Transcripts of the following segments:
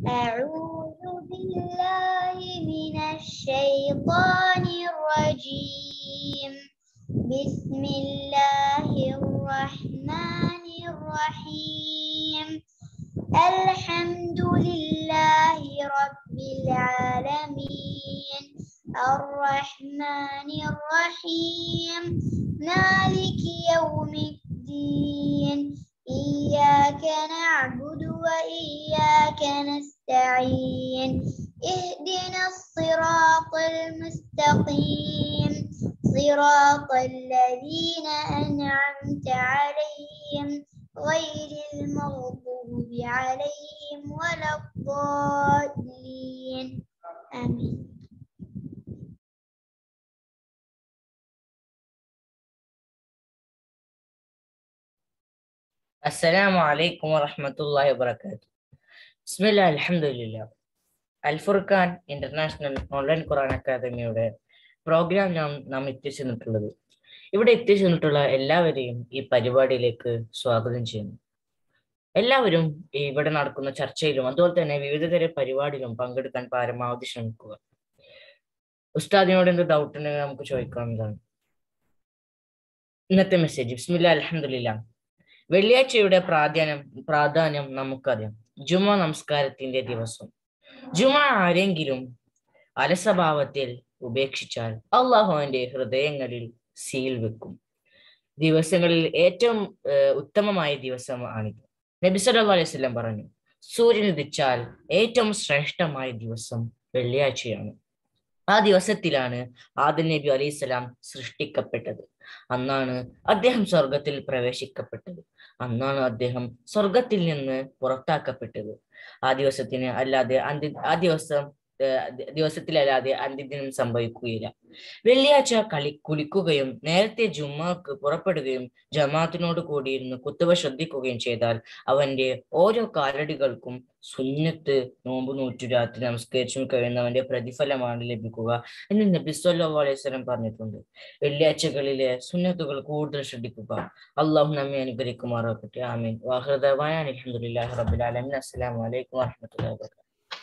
أعوذ بالله من الشيطان الرجيم بسم الله الرحمن الرحيم الحمد لله رب العالمين الرحمن الرحيم مالك يوم الدين إياك نعبد وإياك نستعين اهدنا الصراط المستقيم صراط الذين أنعمت عليهم غير المغضوب عليهم ولا الضالين آمين അസ്സലാമു അലൈക്കും വറഹ്മത്തുള്ളാഹി വബറകാതുഹു ബിസ്മില്ലാ അൽഹംദുലില്ലാ അൽ ഫുർഖാൻ ഇന്റർനാഷണൽ ഓൺലൈൻ ഖുർആൻ അക്കാദമിയുടെ പ്രോഗ്രാം നാം നാം എത്തിച്ചെന്നിട്ടുള്ളത് ഇവിടെ എത്തിച്ചെന്നിട്ടുള്ള എല്ലാവരെയും ഈ പരിപാടിയിലേക്ക് സ്വാഗതം ചെയ്യുന്നു എല്ലാവരും ഈ ഇവിടെ നടക്കുന്ന ചർച്ചയിലും അതുപോലെ തന്നെ വിവിധതര പരിപാടിയിലും പങ്കെടുക്കാൻ പരമാവധി ശ്രമിക്കുക ഉസ്താദിനോട് എന്ത് ഡൗട്ട് ഉണ്ടെങ്കിൽ നമുക്ക് ചോദിക്കാവുന്നതാണ് ഇന്നത്തെ മെസ്സേജ് ബിസ്മില്ലാ അൽഹംദുലില്ലാ വെള്ളിയാഴ്ചയുടെ പ്രാധാന്യം പ്രാധാന്യം നമുക്കറിയാം ജുമ നമസ്കാരത്തിന്റെ ദിവസം ജുമ ആരെങ്കിലും അലസഭാവത്തിൽ ഉപേക്ഷിച്ചാൽ അള്ളാഹുവിന്റെ ഹൃദയങ്ങളിൽ സീൽ വെക്കും ദിവസങ്ങളിൽ ഏറ്റവും ഏർ, ഉത്തമമായ ദിവസമാണിത് നബി സല്ലല്ലാഹു അലൈഹി വസല്ലം പറഞ്ഞു സൂര്യൻ ഉദിച്ചാൽ ഏറ്റവും ശ്രേഷ്ഠമായ ദിവസം വെള്ളിയാഴ്ചയാണ് ആ ദിവസത്തിലാണ് ആദം നബി അലൈഹി സ്വലാം സൃഷ്ടിക്കപ്പെട്ടത് അന്നാണ് അദ്ദേഹം സ്വർഗത്തിൽ പ്രവേശിക്കപ്പെട്ടത് അന്നാണ് അദ്ദേഹം സ്വർഗത്തിൽ നിന്ന് പുറത്താക്കപ്പെട്ടത് ആ ദിവസത്തിന് അല്ലാതെ അന്ത്യ ആ ദിവസം ഏർ, ദി- ദിവസത്തിലല്ലാതെ അന്ത്യദിനം സംഭവിക്കുകയില്ല വെള്ളിയാഴ്ച കളി കുളിക്കുകയും നേരത്തെ ജുമ്മാക്ക് പുറപ്പെടുകയും ജമാഅത്തിനോട് കൂടിയിരുന്ന് കുത്തുവ ശ്രദ്ധിക്കുകയും ചെയ്താൽ അവന്റെ ഓരോ കാലടികൾക്കും സുന്നത്ത് നോമ്പ് നൂറ്റു രാത്രി നമസ്കരിച്ചും കഴിയുന്നവന്റെ പ്രതിഫലമാണ് ലഭിക്കുക എന്ന് നബി സല്ലല്ലാഹു അലൈഹി വസല്ലം പറഞ്ഞിട്ടുണ്ട് വെള്ളിയാഴ്ചകളിലെ സുന്നത്തുകൾ കൂടുതൽ ശ്രദ്ധിക്കുക അള്ളാഹു നമ്മെ അനുഗ്രഹിക്കുമാറാകട്ടെ ആമീൻ വാഹൃദവായ അൽഹംദുലില്ലാഹി റബ്ബിൽ ആലമീൻ അസ്സലാമു അലൈക്കും വറഹ്മത്തുള്ളാഹി വബറകാതുഹു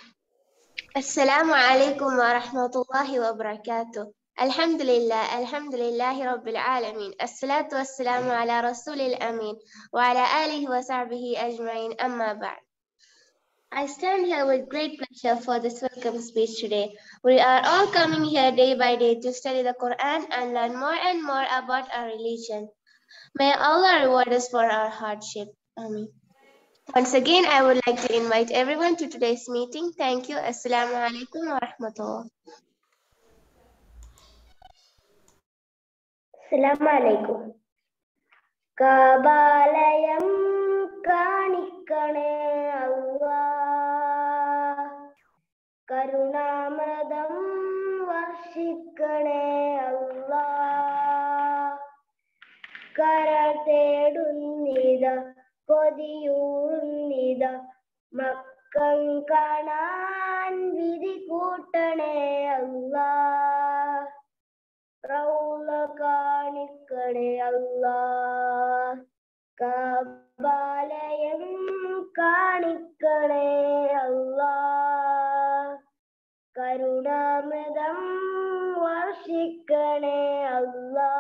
السلام عليكم ورحمة الله وبركاته الحمد لله الحمد لله رب العالمين الصلاة والسلام على رسول الأمين وعلى آله وصحبه أجمعين أما بعد I stand here with great pleasure for this welcome speech today. We are all coming here day by day to study the Quran and learn more and more about our religion. May Allah reward us for our hardship. Amen. Once again, I would like to invite everyone to today's meeting. Thank you. Assalamu alaikum wa rahmatullah. അസ്സലാമലൈക്കും കബാലയം കാണിക്കണേ അല്ലാ കരുണാമൃതം വർഷിക്കണേ അല്ലാ കര തേടുന്നിത കൊതിയൂറുന്നിത മക്കം കാണാൻ വിധി കൂട്ടണേ അല്ലാ റൗള കാണിക്കണേ അല്ലാ കബാലയം കാണിക്കണേ അല്ലാ കരുണാമൃതം വർഷിക്കണേ അല്ലാ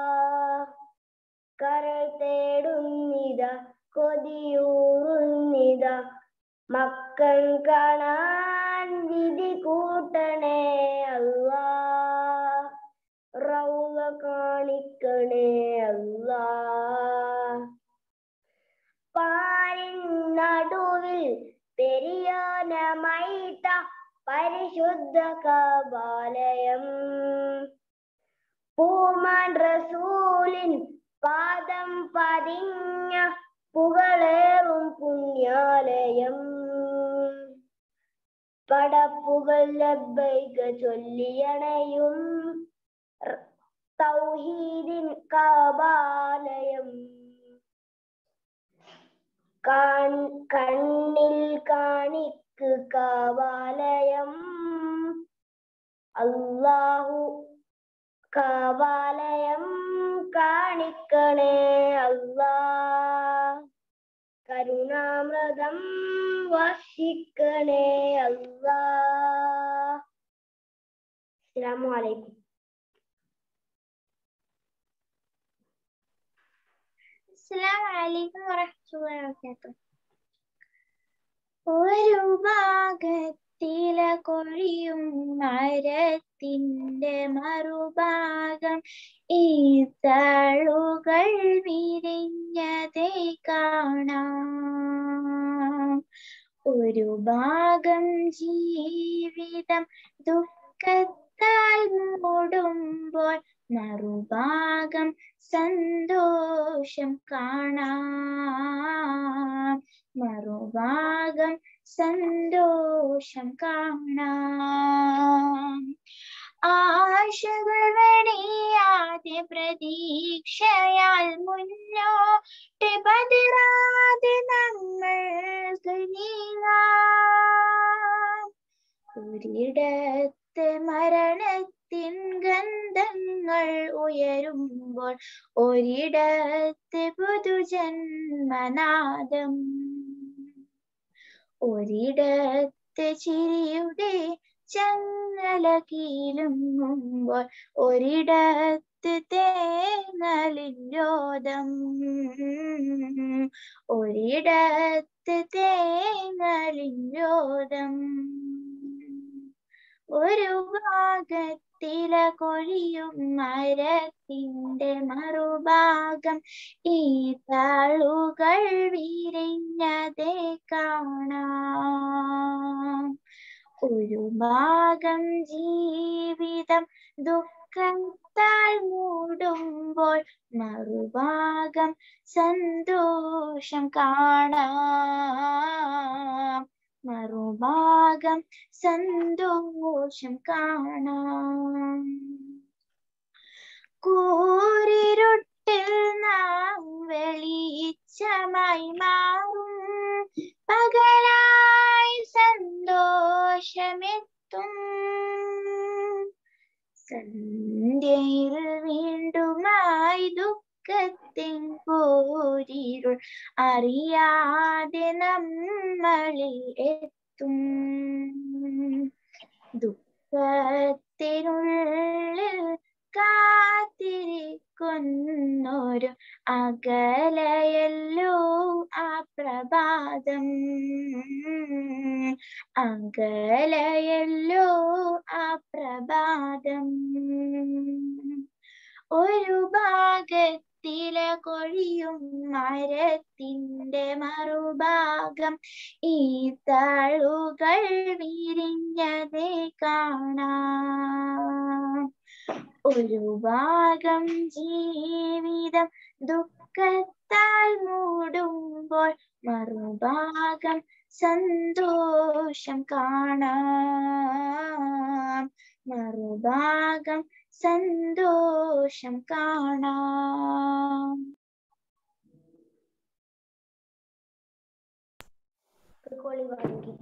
കരൾ തേടുന്നിത കൊതിയൂറുന്നിത മക്കൾ കാണാൻ വിധി കൂട്ടണേ അല്ലാ റൗള കാണിക്കണേ അല്ലാ പാരിൻ നടുവിൽ പെരിയോനമൈത്ത പരിശുദ്ധ കബാലയം പൂമാൻ റസൂലിൻ പാദം പതിഞ്ഞ പുകളേറും പുണ്യാലയം പടപ്പുകൾ ലബ്ബൈക ചൊല്ലിയണയും ർ- തൗഹീദിൻ കബാലയം കാൺ- കണ്ണിൽ കാണിക്ക് കബാലയം അല്ലാഹു കബാലയം കാണിക്കണേ അല്ലാ കരുണാമൃതം വർഷിക്കണേ അല്ലാ അസ്സലാമു അലൈക്കും അസ്സലാമു അലൈക്കും വറഹ്മത്തുള്ളാഹി വബറകാതുഹു ഒരു ഭാഗത്തില കൊഴിയും മരത്തിന്റെ മറുഭാഗം ഈ തളുകൾ വിരിഞ്ഞതേ കാണാം ഒരു ഭാഗം ജീവിതം ദുഃഖത്താൽ മൂടുമ്പോൾ മറുഭാഗം സന്തോഷം കാണാം മറുഭാഗം സന്തോഷം കാണാം ആശകൾ വെടിയാതെ പ്രതീക്ഷയാൽ മുന്നോട്ട് പതിരാതെ നമ്മൾക്ക് നീങ്ങാം ഒരിടത്ത് മരണത്തിൻ ഗന്ധങ്ങൾ ഉയരുമ്പോൾ ഒരിടത്ത് പുതുജന്മനാദം ഒരിടത്ത് ചിരിയുടെ ചങ്ങല കീലുമ്പോൾ ഒരിടത്ത് തേങ്ങലില്ലോദം ഒരിടത്ത് തേങ്ങലില്ലോദം ഒരു ഭാഗത്തില കൊഴിയും മരത്തിന്റെ മറുഭാഗം ഈ താളുകൾ വിരിഞ്ഞതേ കാണാം ഒരു ഭാഗം ജീവിതം ദുഃഖത്താൽ മൂടുമ്പോൾ മറുഭാഗം സന്തോഷം കാണാം മറുഭാഗം സന്തോഷം കാണാം കൂരിരുട്ടിൽ നാം വെളിച്ചമായി മാറും പകലായി സന്തോഷമെത്തും സന്ധ്യയിൽ വീണ്ടുമായി ദുഃഖത്തിൻ കോരിരുൾ അറിയാതെ നമ്മളിൽ എത്തും ദുഃഖത്തിനുള്ളിൽ കാത്തിരിക്കുന്നൊരു അകലയല്ലോ ആ പ്രഭാതം അകലയല്ലോ ആ പ്രഭാതം ഒരു ഭാഗത്തില കൊഴിയും മരത്തിന്റെ മറുഭാഗം ഈ താളുകൾ വിരിഞ്ഞതേ കാണാം ഒരു ഭാഗം ജീവിതം ദുഃഖത്താൽ മൂടുമ്പോൾ മറുഭാഗം സന്തോഷം കാണാം മറുഭാഗം സന്തോഷം കാണാം കോളി വാങ്ങി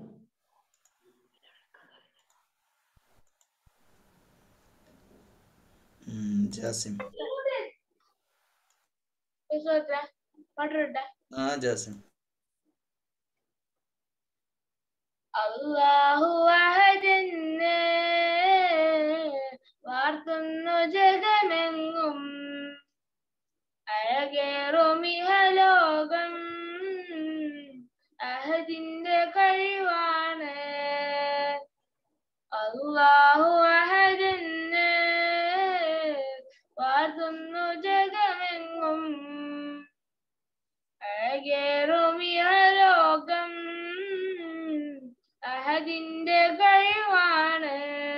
ഉം, ജാസിം ആ ജാസിം അല്ലാഹു അഹദെന്ന് വാർത്തുന്നു ജഗമെങ്ങും അഴകേറുമിഹലോകം അഹദിന്റെ കഴിവാണ് അല്ലാഹു അഹദെന്ന് വാർത്തുന്നു ജഗമെങ്ങും അഴകേറുമിഹലോകം അഹദിന്റെ കഴിവാണ്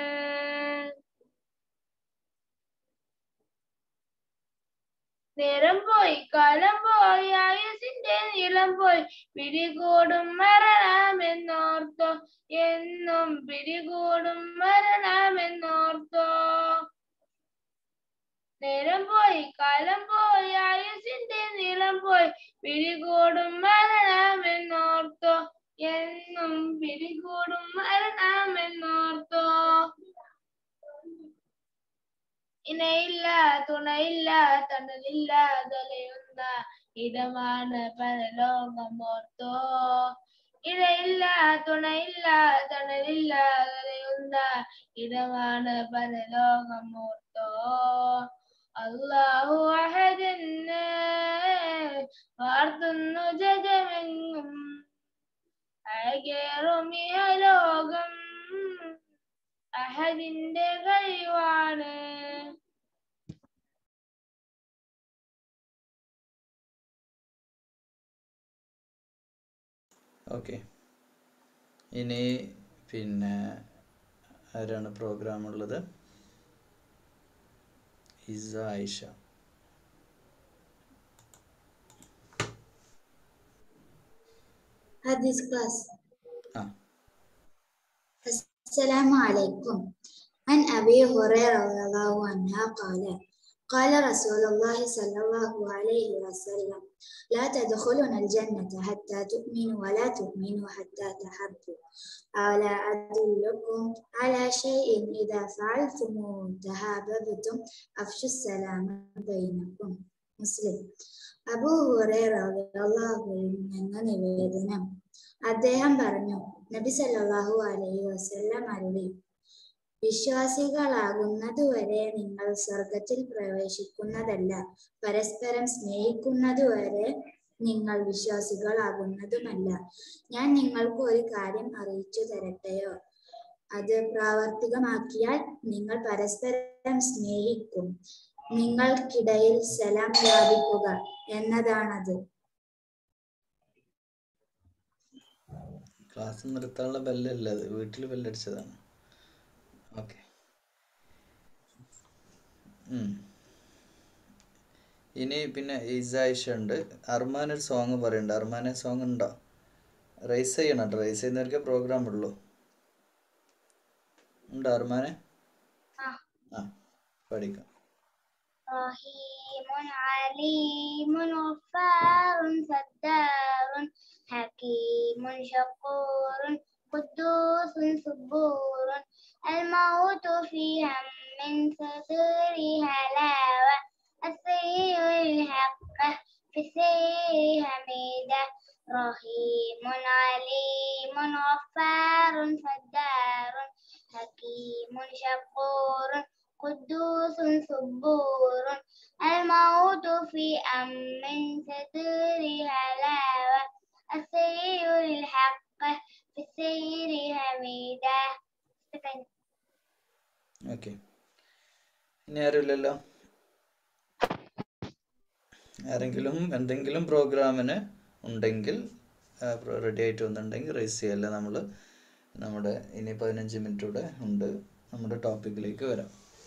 നേരം പോയി കാലം പോയി ആയുസിന്റെ നീളം പോയി പിടികൂടും മരണമെന്നോർത്തോ എന്നും പിടികൂടും മരണമെന്നോർത്തോ നേരം പോയി കാലം പോയി ആയുസിന്റെ നീളം പോയി പിടികൂടും മരണമെന്നോർത്തോ എന്നും പിടികൂടും മരണമെന്നോർത്തോ ഇണയില്ല തുണയില്ല തണലില്ല തലയുന്ന ഇടമാണ് പരലോകമോർത്തോ ഇടയില്ല തുണയില്ല തണലില്ല കരയുന്ന ഇടമാണ് പരലോകമോർത്തോ അള്ളാഹു അഹദെന്ന് വാർത്തുന്നു ജഗമെങ്ങും അഴകേറും ലോകം അഹദിന്റെ കഴിവാണ് ഓക്കെ ഇനി പിന്നെ ആരാണ് പ്രോഗ്രാം ഉള്ളത് ഇസ ആയിഷ Hadith class. ആ السلام عليكم عن أبي هريرة رضي الله عنه قال قال رسول الله صلى الله عليه وسلم لا تدخلون الجنة حتى تؤمنوا ولا تؤمنوا حتى تحبوا ألا أدلكم على شيء إذا فعلتموه تهاببتم أفشوا السلام بينكم مسلم അബൂ ഹുറൈറ റളിയല്ലാഹു അൻഹു എന്ന നിവേദനം അദ്ദേഹം പറഞ്ഞു നബി സല്ലല്ലാഹു അലൈഹി വസല്ലം അരുളി വിശ്വാസികളാകുന്നതുവരെ നിങ്ങൾ സ്വർഗത്തിൽ പ്രവേശിക്കുന്നതല്ല പരസ്പരം സ്നേഹിക്കുന്നതുവരെ നിങ്ങൾ വിശ്വാസികളാകുന്നതുമല്ല ഞാൻ നിങ്ങൾക്ക് ഒരു കാര്യം അറിയിച്ചു തരട്ടെയോ അത് പ്രാവർത്തികമാക്കിയാൽ നിങ്ങൾ പരസ്പരം സ്നേഹിക്കും നിങ്ങൾക്കിടയിൽ സലാം വ്യാപിക്കുക എന്നതാണത് ക്ലാസ് നിർത്താനുള്ള ബെല്ലല്ല അത് വീട്ടിൽ ബെല്ലടിച്ചതാണ് ഓക്കെ ഇനി പിന്നെ ഇസായിഷ ഉണ്ട് അർമാൻ ഒരു സോങ് പറയുന്നുണ്ട് അർമാനെ സോങ് ഉണ്ടോ റൈസ് ചെയ്യണം കേട്ടോ റൈസ് ചെയ്യുന്നവർക്ക് പ്രോഗ്രാം ഉള്ളൂ ഉണ്ടോ അർമാനെ ആ പഠിക്കാം رحيم عليم غفار ستار حكيم شكور قدوس صبور الموت في هم صدور هلاوة السير الحق في السير حميدة رحيم عليم غفار ستار حكيم شكور قدوس صبور الموت في أمن ستر هلاوة السير الحق في السير حميدة ഓക്കെ ഇനി ആരുമില്ലല്ലോ ആരെങ്കിലും എന്തെങ്കിലും പ്രോഗ്രാമിന് ഉണ്ടെങ്കിൽ റെഡി ആയിട്ട് വന്നിട്ടുണ്ടെങ്കിൽ റേസ് ചെയ്യല്ല നമ്മൾ നമ്മുടെ ഇനി പതിനഞ്ച് മിനിറ്റ് കൂടെ ഉണ്ട് നമ്മുടെ ടോപ്പിക്കിലേക്ക് വരാം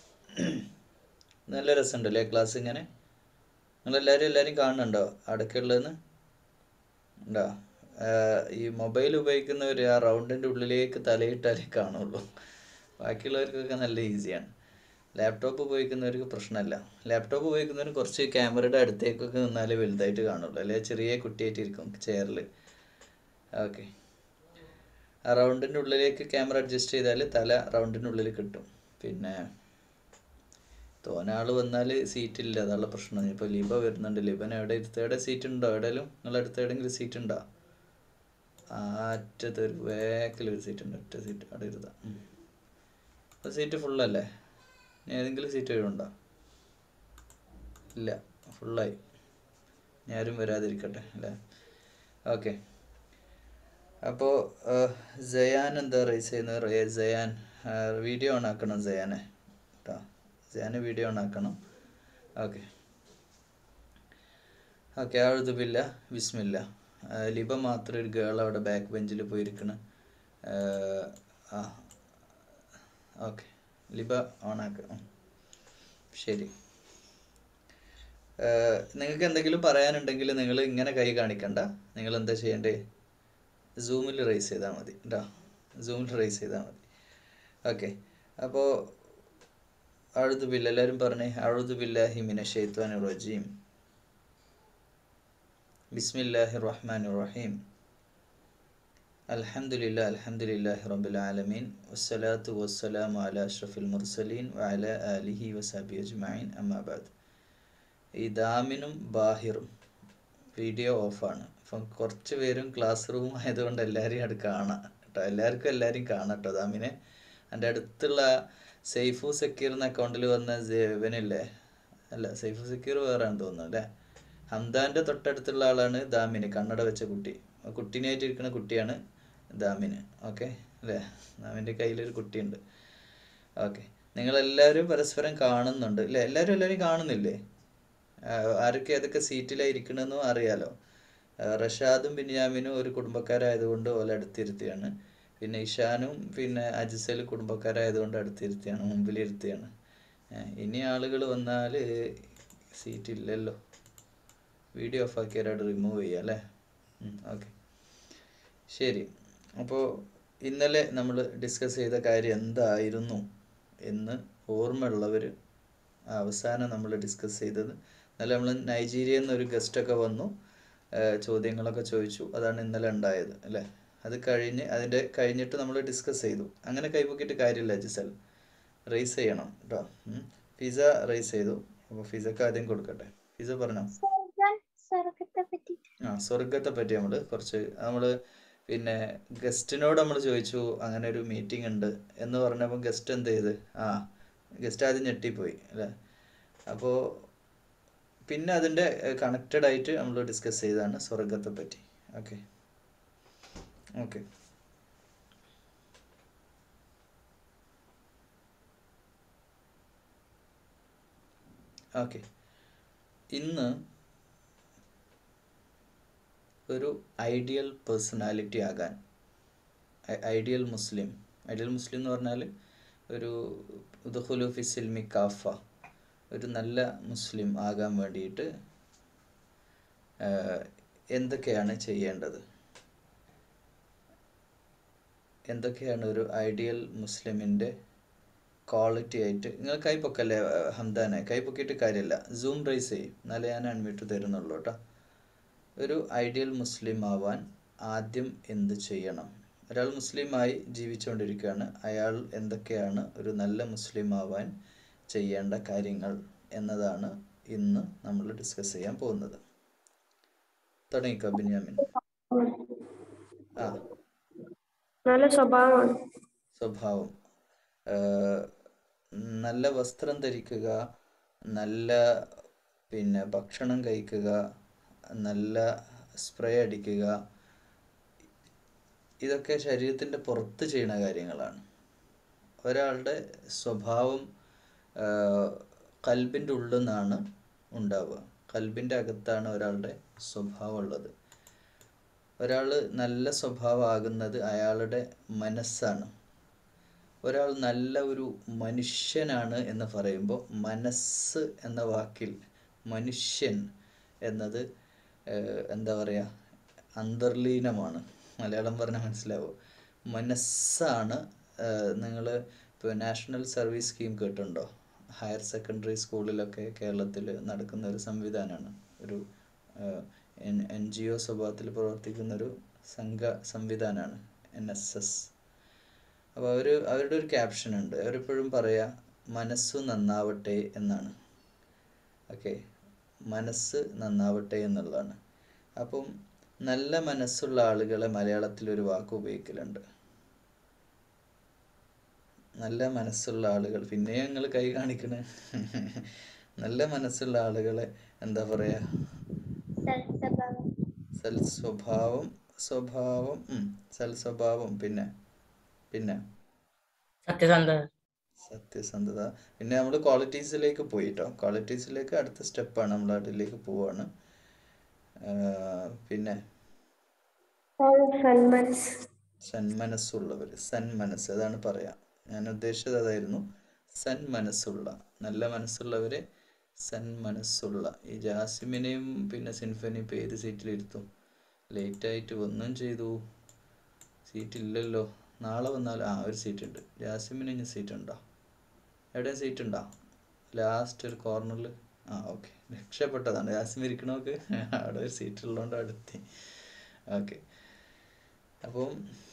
നല്ല രസമുണ്ട് അല്ലേ ക്ലാസ് ഇങ്ങനെ നിങ്ങളെല്ലാവരും എല്ലാവരും കാണുന്നുണ്ടോ അടക്കമുള്ളതെന്ന് ഉണ്ടോ ആഹ് ഈ മൊബൈൽ ഉപയോഗിക്കുന്നവർ ആ റൗണ്ടിൻ്റെ ഉള്ളിലേക്ക് തലയിട്ടാലേ കാണുള്ളൂ ബാക്കിയുള്ളവർക്കൊക്കെ നല്ല ഈസിയാണ് ലാപ്ടോപ്പ് ഉപയോഗിക്കുന്നവർക്ക് പ്രശ്നമല്ല ലാപ്ടോപ്പ് ഉപയോഗിക്കുന്നവർ കുറച്ച് ക്യാമറയുടെ അടുത്തേക്കൊക്കെ നിന്നാലേ വലുതായിട്ട് കാണുള്ളൂ അല്ലെങ്കിൽ ചെറിയ കുട്ടിയായിട്ടിരിക്കും ചെയറിൽ ഓക്കെ ആ റൗണ്ടിൻ്റെ ഉള്ളിലേക്ക് ക്യാമറ അഡ്ജസ്റ്റ് ചെയ്താൽ തല റൗണ്ടിൻ്റെ ഉള്ളിൽ കിട്ടും പിന്നെ തോനെ ആൾ വന്നാൽ സീറ്റില്ല അതാണ് പ്രശ്നം ഇപ്പോൾ ലിബ വരുന്നുണ്ട് ലിബൻ എവിടെ ഇരുത്തേടെ സീറ്റ് ഉണ്ടോ എവിടെയെങ്കിലും നിങ്ങളുടെ അടുത്ത് എവിടെയെങ്കിലും സീറ്റ് ഉണ്ടോ ആ അറ്റത്ത് ഒരു ബാക്കിൽ ഒരു സീറ്റ് ഉണ്ട് ഒറ്റ സീറ്റ് അവിടെ ഇരുതാം അപ്പോൾ സീറ്റ് ഫുള്ളല്ലേ ഇനി ഏതെങ്കിലും സീറ്റ് ഒഴിവുണ്ടോ ഇല്ല ഫുള്ളായി ഇനി ആരും വരാതിരിക്കട്ടെ അല്ലേ ഓക്കെ അപ്പോൾ ജയാൻ എന്താ റേസ് ചെയ്യുന്നത് റേ- ജയാൻ വീഡിയോ ഓൺ ആക്കണം ജയാനെ കേട്ടോ ജയാന് വീഡിയോ ഓൺ ആക്കണം ഓക്കെ ഓക്കെ ആഴുതുബില്ല ബിസ്മില്ല ലിബ മാത്രം ഒരു ഗേൾ അവിടെ ബാക്ക് ബെഞ്ചിൽ പോയിരിക്കണ് ആ ഓക്കെ ലിബ ഓണാക്ക ഉം. ശരി നിങ്ങൾക്ക് എന്തെങ്കിലും പറയാനുണ്ടെങ്കിൽ നിങ്ങൾ ഇങ്ങനെ കൈ കാണിക്കണ്ട നിങ്ങൾ എന്താ ചെയ്യേണ്ടേ സൂമിൽ റേസ് ചെയ്താൽ മതി കേട്ടോ സൂമിൽ റേസ് ചെയ്താൽ മതി ഓക്കെ അപ്പോൾ അഴുതുബില്ല എല്ലാവരും പറഞ്ഞേ അഴുതുബില്ലാഹി മിന ഷെയ്ത്വാൻ റജീം ബിസ്മില്ലാഹി റഹ്മാൻ റഹീം അൽഹംദുലില്ലാ അൽഹംദുലില്ലാഹി റബ്ബിൽ ആലമീൻ വസ്സലാത്തു വസ്സലാമു അലാ അഷ്റഫിൽ മുർസലീൻ വഅല ആലിഹി വസഹബി അജ്മഈൻ അമ്മാ ബഅദ് ഈ ദാമിനും ബാഹിറും വീഡിയോ ഓഫാണ് അപ്പം കുറച്ച് പേരും ക്ലാസ് റൂം ആയതുകൊണ്ട് എല്ലാവരെയും അത് കാണാം കേട്ടോ എല്ലാവർക്കും എല്ലാവരെയും കാണാം കേട്ടോ ദാമിനെ എൻ്റെ അടുത്തുള്ള സേഫു സെക്യൂർ എന്ന അക്കൗണ്ടിൽ വന്ന ഇവനില്ലേ അല്ല സേഫു സെക്യൂർ വേറെയാണെന്ന് തോന്നുന്നു അല്ലേ ഹംദാൻ്റെ തൊട്ടടുത്തുള്ള ആളാണ് ദാമിന് കണ്ണട വെച്ച കുട്ടി ആ കുട്ടീനായിട്ട് ഇരിക്കുന്ന കുട്ടിയാണ് ദാമിന് ഓക്കെ അല്ലേ ദാമിൻ്റെ കയ്യിലൊരു കുട്ടിയുണ്ട് ഓക്കെ നിങ്ങളെല്ലാവരും പരസ്പരം കാണുന്നുണ്ട് അല്ലേ എല്ലാവരും എല്ലാവരും കാണുന്നില്ലേ ആഹ് ആരൊക്കെ ഏതൊക്കെ സീറ്റിലാണ് ഇരിക്കണമെന്നും അറിയാലോ ആഹ് റഷാദും ബിന്യാമിനും ഒരു കുടുംബക്കാരായതുകൊണ്ട് ഓല അടുത്തിരുത്തിയാണ് പിന്നെ ഇഷാനും പിന്നെ അജിസൽ കുടുംബക്കാരായതുകൊണ്ട് അടുത്തിരുത്തിയാണ് മുമ്പിലിരുത്തിയാണ് ഏഹ് ഇനി ആളുകൾ വന്നാൽ സീറ്റ് ഇല്ലല്ലോ വീഡിയോ ഓഫ് ആക്കിയാൽ റിമൂവ് ചെയ്യാം അല്ലേ ഓക്കെ ശരി അപ്പോൾ ഇന്നലെ നമ്മൾ ഡിസ്കസ് ചെയ്ത കാര്യം എന്തായിരുന്നു എന്ന് ഓർമ്മയുള്ളവർ അവസാനം നമ്മൾ ഡിസ്കസ് ചെയ്തത് ഇന്നലെ നമ്മൾ നൈജീരിയയിൽ നിന്ന് ഒരു ഗസ്റ്റൊക്കെ വന്നു ആ, ചോദ്യങ്ങളൊക്കെ ചോദിച്ചു അതാണ് ഇന്നലെ ഉണ്ടായത് അല്ലേ അത് കഴിഞ്ഞ് അതിൻ്റെ കഴിഞ്ഞിട്ട് നമ്മൾ ഡിസ്കസ് ചെയ്തു അങ്ങനെ കൈപ്പൊക്കിയിട്ട് കാര്യമില്ല ജിസൽ റേസ് ചെയ്യണം കേട്ടോ പിസ റേസ് ചെയ്തു അപ്പോൾ പിസക്ക് ആദ്യം കൊടുക്കട്ടെ പിസ പറഞ്ഞോ സ്വർഗത്തെ പറ്റി ആ സ്വർഗത്തെ പറ്റി നമ്മൾ കുറച്ച് നമ്മൾ പിന്നെ ഗസ്റ്റിനോട് നമ്മൾ ചോദിച്ചു അങ്ങനെ ഒരു മീറ്റിംഗ് ഉണ്ട് എന്ന് പറഞ്ഞപ്പോൾ ഗസ്റ്റ് എന്ത് ചെയ്ത് ആ ഗസ്റ്റ് ആദ്യം ഞെട്ടിപ്പോയി അല്ലേ അപ്പോൾ പിന്നെ അതിൻ്റെ കണക്റ്റഡ് ആയിട്ട് നമ്മൾ ഡിസ്കസ് ചെയ്തതാണ് സ്വർഗത്തെ പറ്റി ഓക്കെ ഓക്കെ ഓക്കെ ഇന്ന് ഒരു ഐഡിയൽ പേഴ്സണാലിറ്റി ആകാൻ ഐഡിയൽ മുസ്ലിം ഐഡിയൽ മുസ്ലിം എന്ന് പറഞ്ഞാൽ ഒരു ഉദുഹുലുഫി സിൽമി കാഫ ഒരു നല്ല മുസ്ലിം ആകാൻ വേണ്ടിയിട്ട് ആഹ്, എന്തൊക്കെയാണ് ചെയ്യേണ്ടത് എന്തൊക്കെയാണ് ഒരു ഐഡിയൽ മുസ്ലിമിൻ്റെ ക്വാളിറ്റി ആയിട്ട് നിങ്ങൾ കൈപ്പൊക്കല്ലേ ആഹ്, ഹംദാനെ കൈപ്പൊക്കിയിട്ട് കാര്യമില്ല സൂം റൈസ് ചെയ്യും എന്നാലേ ഞാൻ അൺമ്യൂട്ട് തരുന്നുള്ളൂ കേട്ടോ ഒരു ഐഡിയൽ മുസ്ലിം ആവാൻ ആദ്യം എന്ത് ചെയ്യണം ഒരാൾ മുസ്ലിമായി ജീവിച്ചുകൊണ്ടിരിക്കുകയാണ് അയാൾ എന്തൊക്കെയാണ് ഒരു നല്ല മുസ്ലിം ആവാൻ ചെയ്യേണ്ട കാര്യങ്ങൾ എന്നതാണ് ഇന്ന് നമ്മൾ ഡിസ്കസ് ചെയ്യാൻ പോകുന്നത് തുടങ്ങിക്കോ ബിന്യാമിൻ ആ നല്ല സ്വഭാവമാണ് സ്വഭാവം ആഹ് നല്ല വസ്ത്രം ധരിക്കുക നല്ല പിന്നെ ഭക്ഷണം കഴിക്കുക നല്ല സ്പ്രേ അടിക്കുക ഇതൊക്കെ ശരീരത്തിൻ്റെ പുറത്ത് ചെയ്യുന്ന കാര്യങ്ങളാണ് ഒരാളുടെ സ്വഭാവം കൽബിൻ്റെ ഉള്ളിൽ നിന്നാണ് ഉണ്ടാവുക കൽബിൻ്റെ അകത്താണ് ഒരാളുടെ സ്വഭാവം ഉള്ളത് ഒരാൾ നല്ല സ്വഭാവമാകുന്നത് അയാളുടെ മനസ്സാണ് ഒരാൾ നല്ല ഒരു മനുഷ്യനാണ് എന്ന് പറയുമ്പോൾ മനസ്സ് എന്ന വാക്കിൽ മനുഷ്യൻ എന്നത് ഏഹ്, എന്താ പറയുക അന്തർലീനമാണ് മലയാളം പറഞ്ഞാൽ മനസ്സിലാവും മനസ്സാണ് നിങ്ങൾ ഇപ്പോൾ നാഷണൽ സർവീസ് സ്കീം കേട്ടിട്ടുണ്ടോ ഹയർ സെക്കൻഡറി സ്കൂളിലൊക്കെ കേരളത്തിൽ നടക്കുന്ന ഒരു സംവിധാനമാണ് ഒരു എൻ ജി ഒ സ്വഭാവത്തിൽ പ്രവർത്തിക്കുന്ന ഒരു സംഘ സംവിധാനമാണ് എൻ എസ് എസ് അപ്പോൾ അവർ അവരുടെ ഒരു ക്യാപ്ഷൻ ഉണ്ട് അവരെപ്പോഴും പറയാ മനസ്സു നന്നാവട്ടെ എന്നാണ് ഓക്കെ മനസ്സ് നന്നാവട്ടെ എന്നുള്ളതാണ് അപ്പം നല്ല മനസ്സുള്ള ആളുകളെ മലയാളത്തിൽ ഒരു വാക്ക് ഉപയോഗിക്കലുണ്ട് നല്ല മനസ്സുള്ള ആളുകൾ പിന്നെ ഞങ്ങൾ കൈ കാണിക്കണേ നല്ല മനസ്സുള്ള ആളുകളെ എന്താ പറയാ സൽസ്വഭാവം സ്വഭാവം ഉം, സൽസ്വഭാവം പിന്നെ പിന്നെ സത്യസന്ധത സത്യസന്ധത പിന്നെ നമ്മൾ ക്വാളിറ്റീസിലേക്ക് പോയി കേട്ടോ ക്വാളിറ്റീസിലേക്ക് അടുത്ത സ്റ്റെപ്പാണ് നമ്മൾ അതിലേക്ക് പോവാണ് ആഹ് പിന്നെ സന്മനസ് സന്മനസ്സുള്ളവർ സന്മനസ് അതാണ് പറയാ ഞാൻ ഉദ്ദേശിച്ചത് അതായിരുന്നു സന്മനസ്സുള്ള നല്ല മനസ്സുള്ളവരെ സന്മനസ്സുള്ള ഈ ജാസിമിനെയും പിന്നെ സിൻഫനെയും ഇപ്പോൾ ഏത് സീറ്റിലിരുത്തും ലേറ്റായിട്ട് വന്നും ചെയ്തു സീറ്റ് ഇല്ലല്ലോ നാളെ വന്നാൽ ആ ഒരു സീറ്റ് ഉണ്ട് ജാസിമിന് ഇനി സീറ്റ് ഉണ്ടോ എവിടെ സീറ്റ് ഉണ്ടോ ലാസ്റ്റ് ഒരു കോർണറിൽ ആ ഓക്കെ രക്ഷപ്പെട്ടതാണ് ജാസിം ഇരിക്കണോക്ക് അവിടെ ഒരു സീറ്റ് ഉള്ളതുകൊണ്ട് അടുത്തി ഓക്കെ അപ്പം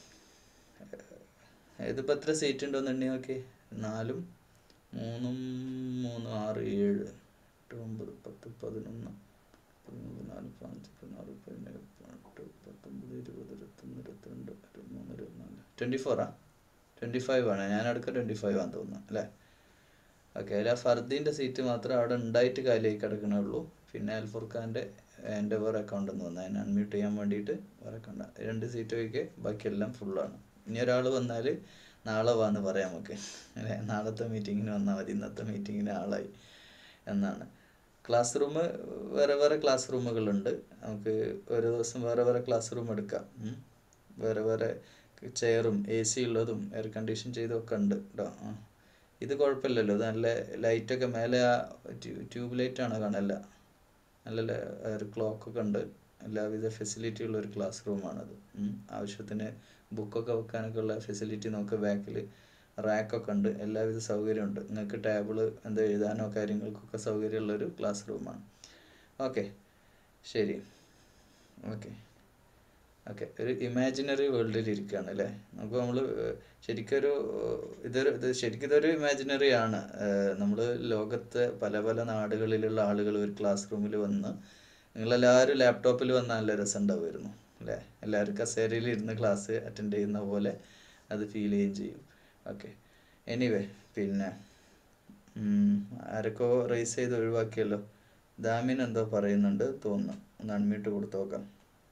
ഇതിപ്പോൾ എത്ര സീറ്റ് ഉണ്ടോന്നുണ്ടെങ്കിൽ നോക്കി നാലും മൂന്നും മൂന്നും ആറ് ഏഴ് എട്ട് ഒമ്പത് പത്ത് പതിനൊന്ന് പതിമൂന്ന് നാൽപ്പത്തഞ്ച് പതിനാറ് പതിനേഴ് പതിനെട്ട് പത്തൊമ്പത് ഇരുപത് ഇരുപത്തൊന്ന് ഇരുപത്തിരണ്ട് ഇരുപത്തിമൂന്ന് ഇരുപത്തിനാല് ട്വൻറ്റി ഫോറാ ട്വൻറ്റി ഫൈവ് ആണ് ഞാൻ അടുക്ക ട്വൻറ്റി ഫൈവ് ആണെന്ന് തോന്നുന്നു അല്ലേ ഓക്കെ അതിൽ ആ ഫർദീൻ്റെ സീറ്റ് മാത്രമേ അവിടെ ഉണ്ടായിട്ട് കാലിയായി കിടക്കണേ ഉള്ളൂ പിന്നെ അൽഫുർഖാൻ്റെ എൻ്റെ വേറെ അക്കൗണ്ട് എന്ന് വന്നാൽ അതിനെ അൺമ്യൂട്ട് ചെയ്യാൻ വേണ്ടിയിട്ട് വേറെ അക്കൗണ്ട് രണ്ട് സീറ്റ് ഒഴികെ ബാക്കിയെല്ലാം ഫുള്ളാണ് ഇനി ഒരാൾ വന്നാൽ നാളെ വാന്ന് പറയാം നമുക്ക് അല്ലേ നാളത്തെ മീറ്റിങ്ങിന് വന്നാൽ മതി ഇന്നത്തെ മീറ്റിങ്ങിന് ആളായി എന്നാണ് ക്ലാസ് റൂം വേറെ വേറെ ക്ലാസ് റൂമുകളുണ്ട് നമുക്ക് ഓരോ ദിവസം വേറെ വേറെ ക്ലാസ് റൂം എടുക്കാം ഉം. വേറെ വേറെ ചെയറും എ സി ഉള്ളതും എയർ കണ്ടീഷൻ ചെയ്തൊക്കെ ഉണ്ട് കേട്ടോ ആ ഇത് കുഴപ്പമില്ലല്ലോ ഇത് നല്ല ലൈറ്റൊക്കെ മേലെ ആ ട്യൂബ് ലൈറ്റാണ് കാണല്ല നല്ല ല- ഒരു ക്ലോക്കൊക്കെ ഉണ്ട് എല്ലാവിധ ഫെസിലിറ്റി ഉള്ള ഒരു ക്ലാസ് റൂമാണത് ഉം. ആവശ്യത്തിന് ബുക്കൊക്കെ വെക്കാനൊക്കെ ഉള്ള ഫെസിലിറ്റി നമുക്ക് ബാക്കിൽ റാക്കൊക്കെ ഉണ്ട് എല്ലാവിധ സൗകര്യമുണ്ട് നിങ്ങൾക്ക് ടേബിള് എന്താ എഴുതാനോ കാര്യങ്ങൾക്കൊക്കെ സൗകര്യമുള്ളൊരു ക്ലാസ് റൂമാണ് ഓക്കെ ശരി ഓക്കെ ഓക്കെ ഒരു ഇമാജിനറി വേൾഡിൽ ഇരിക്കുകയാണ് അല്ലേ നമുക്ക് നമ്മൾ ശരിക്കൊരു ഏഹ്, ഇതൊരു ഇത് ശരിക്കും ഇതൊരു ഇമാജിനറി ആണ് നമ്മൾ ലോകത്തെ പല പല നാടുകളിലുള്ള ആളുകൾ ഒരു ക്ലാസ് റൂമിൽ വന്ന് നിങ്ങളെല്ലാവരും ലാപ്ടോപ്പിൽ വന്നാൽ നല്ല രസം ഉണ്ടാവുമായിരുന്നു അല്ലേ എല്ലാവരും കസേരയിൽ ഇരുന്ന് ക്ലാസ് അറ്റൻഡ് ചെയ്യുന്ന പോലെ അത് ഫീൽ ചെയ്യുകയും ചെയ്യും ഓക്കെ എനിവേ പിന്നെ ഉം, ആരൊക്കെ റേസ് ചെയ്ത് ഒഴിവാക്കിയല്ലോ ദാമിൻ എന്തോ പറയുന്നുണ്ട് തോന്നുന്നു ഒന്ന് അൺമ്യൂട്ട് കൊടുത്തു നോക്കാം